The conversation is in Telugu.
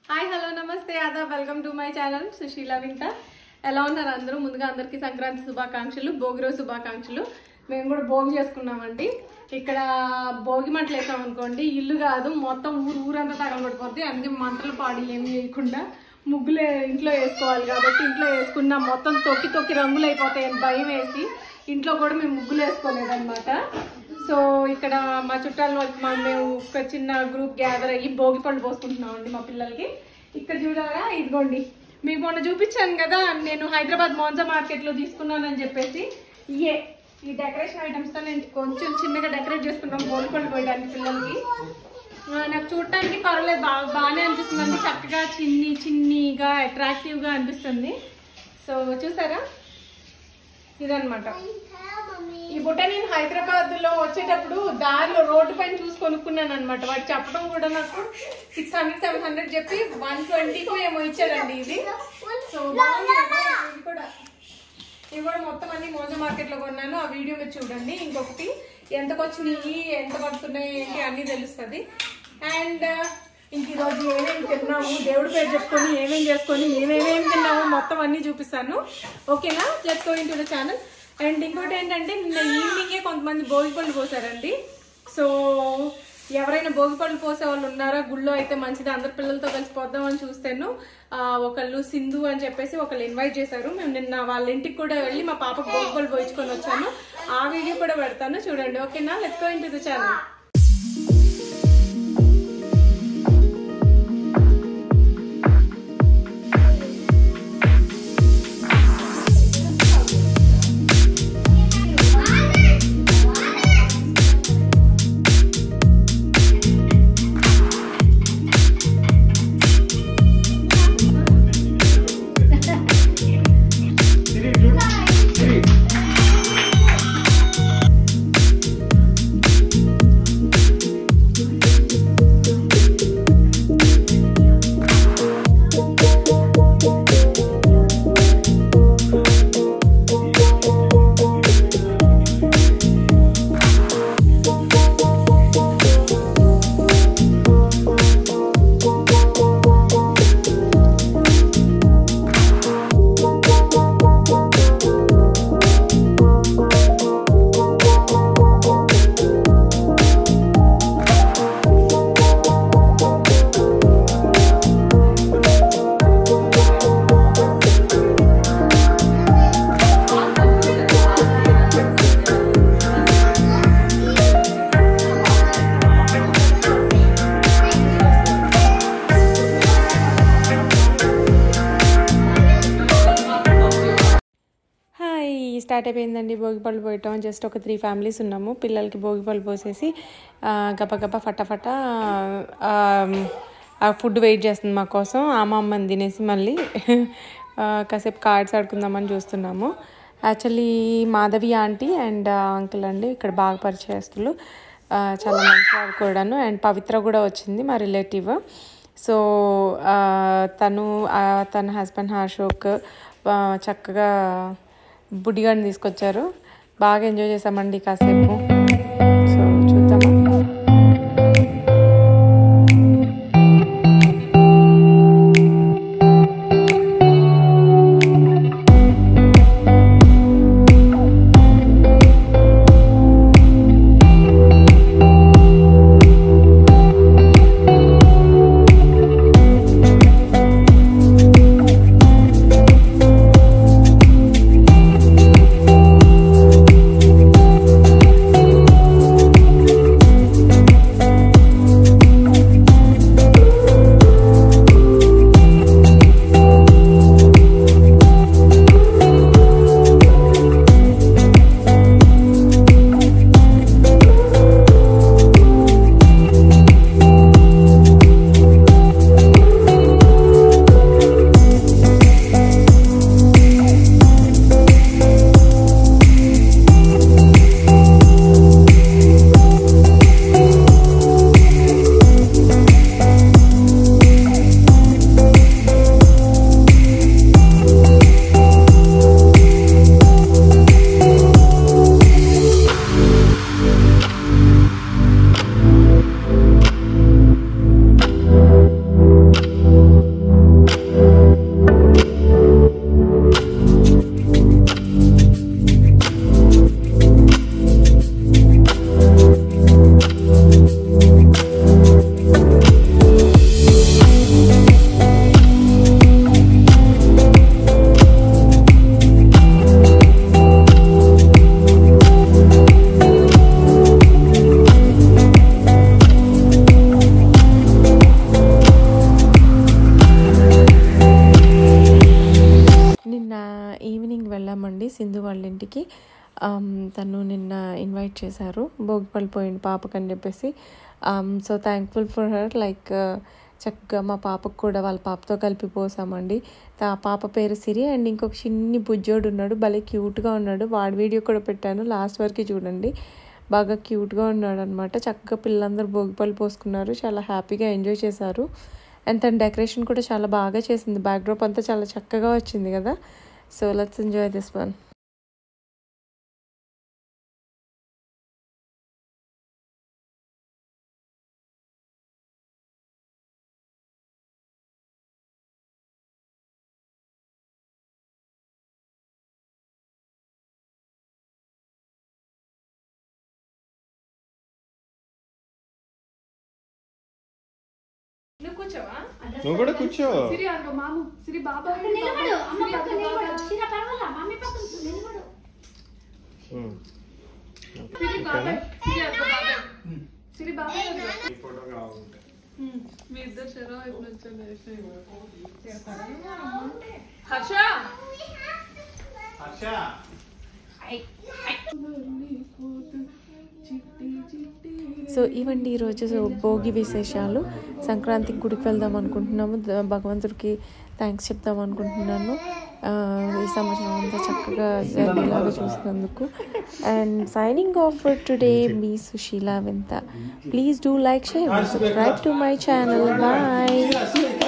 హాయ్ హలో నమస్తే ఆదా welcome to my channel Sushila Vintha ఎలా ఉన్నారు అందరూ ముందుగా అందరికీ సంక్రాంతి శుభాకాంక్షలు భోగి రోజు శుభాకాంక్షలు మేము కూడా భోగి చేసుకున్నామండి ఇక్కడ భోగి మంటలు వేసాం అనుకోండి ఇల్లు కాదు మొత్తం ఊరు ఊరంతా తగలబడిపోద్ది అందుకే మంటలు పాడి ఏమి వేయకుండా ముగ్గులే ఇంట్లో వేసుకోవాలి కాబట్టి ఇంట్లో వేసుకున్నాం మొత్తం తొక్కి తొక్కి రంగులు అయిపోతాయని భయం వేసి ఇంట్లో కూడా మేము ముగ్గులు వేసుకోలేదన్నమాట సో ఇక్కడ మా చుట్టాల వాళ్ళకి మా మేము ఒక చిన్న గ్రూప్ గ్యాదర్ అయ్యి భోగి పళ్ళు పోసుకుంటున్నామండి మా పిల్లలకి ఇక్కడ చూడారా ఇదిగోండి మీకు మొన్న చూపించాను కదా నేను హైదరాబాద్ మోన్జా మార్కెట్లో తీసుకున్నానని చెప్పేసి ఇయే ఈ డెకరేషన్ ఐటమ్స్తో నేను కొంచెం చిన్నగా డెకరేట్ చేసుకున్నాం భోగి పళ్ళు పోయడానికి పిల్లలకి ఆ, నాకు చూడటానికి పర్వాలేదు బాగా బాగానే అనిపిస్తుంది చక్కగా చిన్ని చిన్నిగా అట్రాక్టివ్గా అనిపిస్తుంది సో చూసారా ఇదన్నమాట ఈ బుట్ట నేను హైదరాబాద్ లో వచ్చేటప్పుడు దారిలో రోడ్డు పైన చూసి కొనుక్కున్నాను అనమాట వాడు చెప్పడం కూడా నాకు సిక్స్ హండ్రెడ్ సెవెన్ హండ్రెడ్ చెప్పి వన్ ట్వంటీకి ఏమో ఇచ్చాడండి ఇది సో బాగుంది కదా ఇది కూడా ఇవి కూడా మొత్తం అన్ని మోజా మార్కెట్ లో కొన్నాను ఆ వీడియో మీరు చూడండి ఇంకొకటి ఎంతకు వచ్చినాయి ఎంత పడుతున్నాయి ఏంటి అన్ని తెలుస్తుంది అండ్ ఇంక ఈరోజు ఏమేమి తిన్నాము దేవుడి పేరు చెప్పుకొని ఏమేమి చేసుకొని మేమేమేమి తిన్నాము మొత్తం అన్ని చూపిస్తాను ఓకేనా let's go into the channel and ఇంకోటి ఏంటంటే నిన్న ఈవినింగే కొంతమంది భోగి పళ్ళు పోసారండి సో ఎవరైనా భోగి పళ్ళు పోసే వాళ్ళు ఉన్నారా గుళ్ళో అయితే మంచిది అందరి పిల్లలతో కలిసి పోద్దామని చూస్తాను ఆ, ఒకళ్ళు సింధు అని చెప్పేసి ఒకళ్ళు ఇన్వైట్ చేశారు మేము నిన్న వాళ్ళ ఇంటికి కూడా వెళ్ళి మా పాపకు భోగి పళ్ళు పోయించుకొని వచ్చాను ఆ వీడియో కూడా పెడతాను చూడండి ఓకేనా let's go into the channel hi start అయిపోయిందండి భోగి పళ్ళు పోయటం జస్ట్ ఒక త్రీ ఫ్యామిలీస్ ఉన్నాము పిల్లలకి భోగి పళ్ళు పోసేసి ఆ, గబగబా ఫటాఫట ఆ, ఆ ఫుడ్ వెయిట్ చేస్తుంది మా కోసం ఆమె అమ్మని తినేసి మళ్ళీ ఆ, కాసేపు కార్డ్స్ ఆడుకుందామని చూస్తున్నాము actually Madhavi aunty and uncle అండి ఇక్కడ బాగా పరిచయస్తులు ఆ, చాలా మంచివారు కూడాను అండ్ పవిత్ర కూడా వచ్చింది మా రిలేటివ్ సో ఆ, తను ఆ, తన హస్బెండ్ అశోక్ ఆ, చక్కగా బుడ్డిగాడిని తీసుకొచ్చారు బాగా ఎంజాయ్ చేసామండి కాసేపు సో చూద్దామా Thank వచ్చామండి సింధు వాళ్ళ ఇంటికి ఆమ్, తను నిన్న ఇన్వైట్ చేశారు భోగిపల్లి పోయింది పాపకని చెప్పేసి so thankful for her like చక్కగా మా పాపకు కూడా వాళ్ళ పాపతో కలిపి పోసామండి ఆ పాప పేరు సిరి అండ్ ఇంకొక చిన్ని బుజ్జోడు ఉన్నాడు భలే క్యూట్గా ఉన్నాడు వాడి వీడియో కూడా పెట్టాను లాస్ట్ వరకు చూడండి బాగా క్యూట్గా ఉన్నాడు అనమాట చక్కగా పిల్లలందరూ భోగిపల్లి పోసుకున్నారు చాలా హ్యాపీగా ఎంజాయ్ చేశారు అండ్ తన డెకరేషన్ కూడా చాలా బాగా చేసింది బ్యాక్డ్రాప్ అంతా చాలా చక్కగా వచ్చింది కదా so let's enjoy this one నువ్వు కూర్చోవా నువ్వు కూడా కూర్చో సిరి అనుకో మాము సిరి బాబా నిలబడు అమ్మ పక్కన నిలబడు శిర పర్వాలా మమ్మీ పక్కన నిలబడు ఉమ్. సిరి బాబాయ్ సిరి అనుకో బాబాయ్ సిరి బాబాయ్ అనుకో. ఉమ్, మీ ఇద్దరు చెరో ఇప్పుడు వచ్చాను హర్ష సో ఇవండి ఈరోజు భోగి విశేషాలు సంక్రాంతికి గుడికి వెళ్దాం అనుకుంటున్నాము ద- భగవంతుడికి థ్యాంక్స్ చెప్దాం అనుకుంటున్నాను ఆ, ఈ సంవత్సరం అంతా చక్కగా జరిగేలాగా చూసినందుకు and signing off for today మీ Sushila Vintha please do like share subscribe to my channel bye